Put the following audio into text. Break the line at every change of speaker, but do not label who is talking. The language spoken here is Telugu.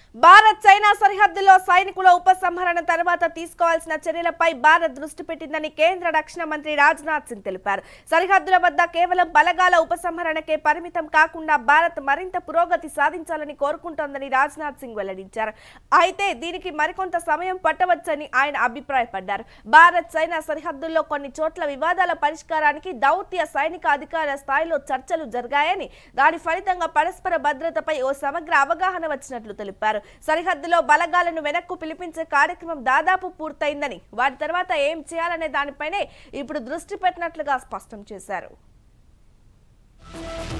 భారత్ చైనా సరిహద్దులో సైనికుల ఉపసంహరణ తర్వాత తీసుకోవాల్సిన చర్యలపై భారత్ దృష్టి పెట్టిందని కేంద్ర రక్షణ మంత్రి రాజ్నాథ్ సింగ్ తెలిపారు సరిహద్దుల వద్ద కేవలం బలగాల ఉపసంహరణకే పరిమితం కాకుండా భారత్ మరింత పురోగతి సాధించాలని కోరుకుంటోందని రాజ్నాథ్ సింగ్ వెల్లడించారు అయితే దీనికి మరికొంత సమయం పట్టవచ్చని ఆయన అభిప్రాయపడ్డారు భారత్ చైనా సరిహద్దుల్లో కొన్ని చోట్ల వివాదాల పరిష్కారానికి దౌత్య సైనిక అధికార స్థాయిలో చర్చలు జరిగాయని దాని ఫలితంగా పరస్పర భద్రతపై ఓ సమగ్ర అవగాహన వచ్చినట్లు తెలిపారు సరిహద్దులో బలగాలను వెనక్కు పిలిపించే కార్యక్రమం దాదాపు పూర్తయిందని వాటి తర్వాత ఏం చేయాలనే దానిపైనే ఇప్పుడు దృష్టి పెట్టినట్లుగా స్పష్టం చేశారు